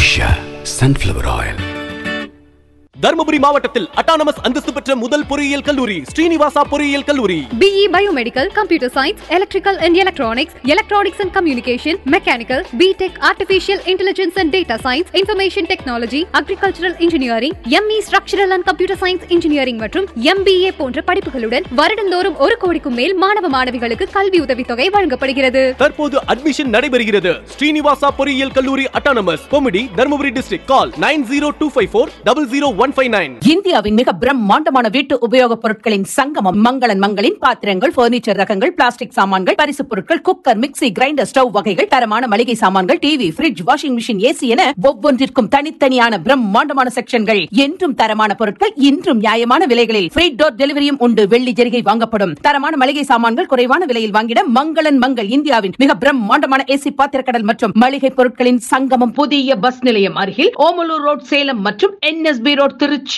Usha sunflower oil Dharmapuri மாவட்டத்தில் autonomous அந்தஸ்து பெற்ற முதல் பொறியியல் கல்லூரி ஸ்ரீனிவாசா பொறியியல் கல்லூரி BE Biomedical, Computer Science, Electrical and Electronics, Electronics and Communication, Mechanical, B.Tech Artificial Intelligence and Data Science, Information Technology, Agricultural Engineering, ME Structural and Computer Science Engineering மற்றும் MBA போன்ற படிப்புகளுடன் வருடந்தோறும் ஒரு கோடிக்கும் மேல் மாணவ மாணவிகளுக்கு கல்வி உதவித்தொகை வழங்கப்படுகிறது தற்போது அட்மிஷன் நடைபெறுகிறது ஸ்ரீனிவாசா பொறியியல் கல்லூரி அட்டானமஸ் கொமிடி Dharmapuri district call nine zero two five four double zero one five nine இந்தியாவின் மிக பிரம்மாண்டமான வீட்டு உபயோகப் பொருட்களின் சங்கமம் மங்களன் மங்களின் பாத்திரங்கள் பர்னிச்சர் ரகங்கள் பிளாஸ்டிக் சாமான்கள் பரிசுப் பொருட்கள் குக்கர் மிக்ஸி கிரைண்டர் ஸ்டவ் வகைகள் தரமான மளிகை சாமான்கள் TV fridge washing machine AC என ஒவ்வொன்றிற்கும் தனித்தனியான பிரம்மாண்டமான செக்ஷன்கள் என்றும் தரமான பொருட்கள் இன்றும் நியாயமான விலைகளில் ஃப்ரீ டோர் டெலிவரியும் உண்டு வெள்ளி ஜெரிகை வாங்கப்படும் தரமான மளிகை சாமான்கள் குறைவான விலையில் வாங்கிட மங்களன் மங்கள் இந்தியாவின் மிக பிரம்மாண்டமான ஏசி பாத்திரக்கடல் மற்றும் மளிகை பொருட்களின் சங்கமம் புதிய பஸ் நிலையம் அருகில் ஓமலூர் ரோட் சேலம் மற்றும் என்எஸ்பி ரோட் திருச்சி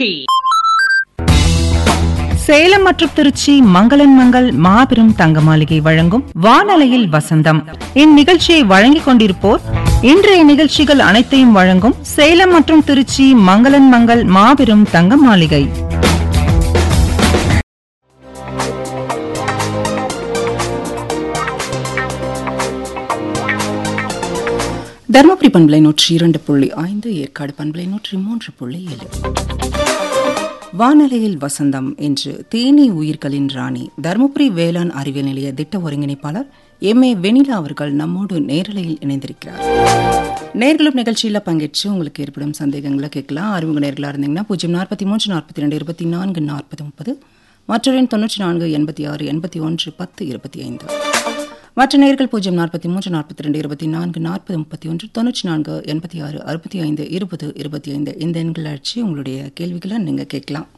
சேலம் மற்றும் திருச்சி மங்களன் மங்கள் மாபெரும் தங்க மாளிகை வழங்கும் வானலையில் வசந்தம் இந்நிகழ்ச்சியை வழங்கிக் கொண்டிருப்போர் இன்றைய நிகழ்ச்சிகள் அனைத்தையும் வழங்கும் சேலம் மற்றும் திருச்சி மங்களன் மங்கள் மாபெரும் தங்க மாளிகை தருமபுரி பண்பலை நூற்றி இரண்டு புள்ளி ஐந்து ஏற்காடு பண்பலை நூற்றி மூன்று புள்ளி ஏழு வானலையில் வசந்தம் என்று தேனி உயிர்களின் ராணி தருமபுரி வேளாண் அறிவியல் நிலைய திட்ட ஒருங்கிணைப்பாளர் எம் ஏ வெனிலா அவர்கள் நம்மோடு நேரலையில் இணைந்திருக்கிறார் நேர்களும் நிகழ்ச்சியில் பங்கேற்று உங்களுக்கு ஏற்படும் சந்தேகங்களை கேட்கலாம் அறிமுக நேர்களாக இருந்தீங்கன்னா பூஜ்ஜியம் நாற்பத்தி மூன்று நாற்பத்தி ரெண்டு இருபத்தி நான்கு நாற்பது முப்பது மற்றொரு எண் தொண்ணூற்றி நான்கு எண்பத்தி ஆறு எண்பத்தி ஒன்று பத்து இருபத்தி ஐந்து மற்ற நேர்கள் பூஜ்ஜியம் நாற்பத்தி மூன்று நாற்பத்தி ரெண்டு இருபத்தி நான்கு நாற்பது முப்பத்தி ஒன்று தொண்ணூற்றி நான்கு எண்பத்தி ஆறு அறுபத்தி ஐந்து இருபது இருபத்தி ஐந்து இந்த எண்கள் அழைச்சி உங்களுடைய கேள்விகளை நீங்கள் கேட்கலாம்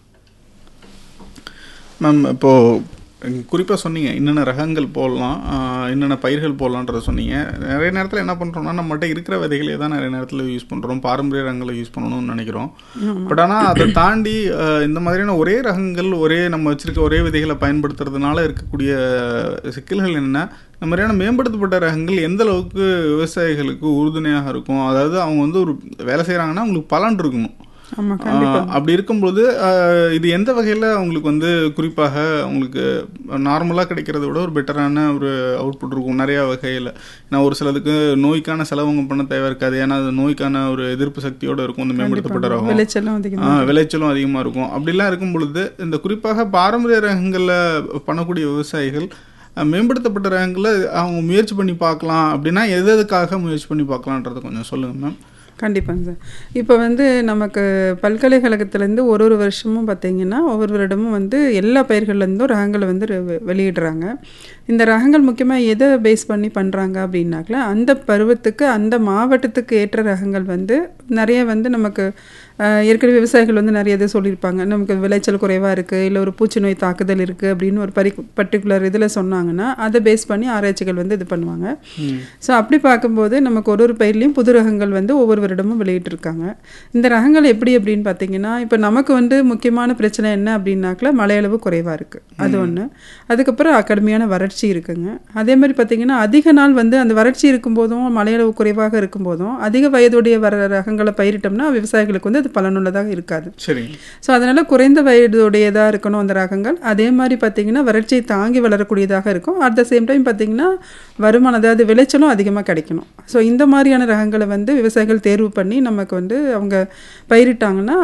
மேம் இப்போது குறிப்பாக சொன்னீங்க என்னென்ன ரகங்கள் போடலாம் ஆஹ் என்னென்ன பயிர்கள் போடலான்றத சொன்னீங்க நிறைய நேரத்தில் என்ன பண்ணுறோம்னா நம்மகிட்ட இருக்கிற விதைகளே தான் நிறைய நேரத்தில் யூஸ் பண்ணுறோம் பாரம்பரிய ரகங்களை யூஸ் பண்ணணும்னு நினைக்கிறோம் பட் ஆனால் அதை தாண்டி ஆஹ் இந்த மாதிரியான ஒரே ரகங்கள் ஒரே நம்ம வச்சிருக்க ஒரே விதைகளை பயன்படுத்துறதுனால இருக்கக்கூடிய சிக்கல்கள் என்ன இந்த மாதிரியான மேம்படுத்தப்பட்ட ரகங்கள் எந்த அளவுக்கு விவசாயிகளுக்கு உறுதுணையாக இருக்கும் அதாவது அவங்க வந்து ஒரு வேலை செய்கிறாங்கன்னா அவங்களுக்கு பலன் இருக்கணும் ஆஹ் அப்படி இருக்கும்போது ஆஹ் இது எந்த வகையில் அவங்களுக்கு வந்து குறிப்பாக அவங்களுக்கு நார்மலாக கிடைக்கிறத விட ஒரு பெட்டரான ஒரு அவுட்புட் இருக்கும் நிறையா வகையில் நான் ஒரு சிலதுக்கு நோய்க்கான செலவங்க பண்ண தேவை இருக்காது ஏன்னா அது நோய்க்கான ஒரு எதிர்ப்பு சக்தியோட இருக்கும் இந்த மேம்படுத்தப்பட்ட ரகம் விளைச்சலும் அதிகமா ஆ, விளைச்சலும் அதிகமாக இருக்கும் அப்படிலாம் இருக்கும் பொழுது இந்த குறிப்பாக பாரம்பரிய ரகங்களில் பண்ணக்கூடிய விவசாயிகள் அஹ், மேம்படுத்தப்பட்ட ரகங்களை அவங்க முயற்சி பண்ணி பார்க்கலாம் அப்படின்னா எது எதுக்காக முயற்சி பண்ணி பார்க்கலான்றதை கொஞ்சம் சொல்லுங்கள் மேம் கண்டிப்பாங்க சார் இப்போ வந்து நமக்கு பல்கலைக்கழகத்துலேருந்து ஒரு ஒரு வருஷமும் பார்த்தீங்கன்னா ஒவ்வொரு வருடமும் வந்து எல்லா பயிர்கள்லேருந்தும் ரகங்களை வந்து ரெ- வெளியிடுறாங்க இந்த ரகங்கள் முக்கியமாக எதை பேஸ் பண்ணி பண்ணுறாங்க அப்படின்னாக்கல அந்த பருவத்துக்கு அந்த மாவட்டத்துக்கு ஏற்ற ரகங்கள் வந்து நிறைய வந்து நமக்கு ஆஹ், ஏற்கனவே விவசாயிகள் வந்து நிறைய இது சொல்லியிருப்பாங்க நமக்கு விளைச்சல் குறைவாக இருக்குது இல்லை ஒரு பூச்சி நோய் தாக்குதல் இருக்குது அப்படின்னு ஒரு பரி பர்டிகுலர் இதில் சொன்னாங்கன்னா அதை பேஸ் பண்ணி ஆராய்ச்சிகள் வந்து இது பண்ணுவாங்க ஸோ அப்படி பார்க்கும்போது நமக்கு ஒரு ஒரு பயிர்லையும் புது ரகங்கள் வந்து ஒவ்வொரு வருடமும் வெளியிட்டிருக்காங்க இந்த ரகங்கள் எப்படி அப்படின்னு பார்த்தீங்கன்னா இப்போ நமக்கு வந்து முக்கியமான பிரச்சனை என்ன அப்படின்னாக்கல மழையளவு குறைவாக இருக்குது அது ஒன்று அதுக்கப்புறம் கடுமையான வறட்சி இருக்குங்க அதே மாதிரி பார்த்தீங்கன்னா அதிக நாள் வந்து அந்த வறட்சி இருக்கும்போதும் மழையளவு குறைவாக இருக்கும்போதும் அதிக வயதுடைய வர ரகங்களை பயிரிட்டோம்னா விவசாயிகளுக்கு வந்து அது பலனுள்ளதாக இருக்காது சரிங்க ஸோ அதனால் குறைந்த வயதுடையதாக இருக்கணும் அந்த ரகங்கள் அதே மாதிரி பார்த்தீங்கன்னா வறட்சியை தாங்கி வளரக்கூடியதாக இருக்கும் அட் த சேம் டைம் பார்த்தீங்கன்னா வருமானம் அதாவது விளைச்சலும் அதிகமாக கிடைக்கணும் ஸோ இந்த மாதிரியான ரகங்களை வந்து விவசாயிகள் தேர்வு பண்ணி நமக்கு வந்து அவங்க பயிரிட்டாங்கன்னா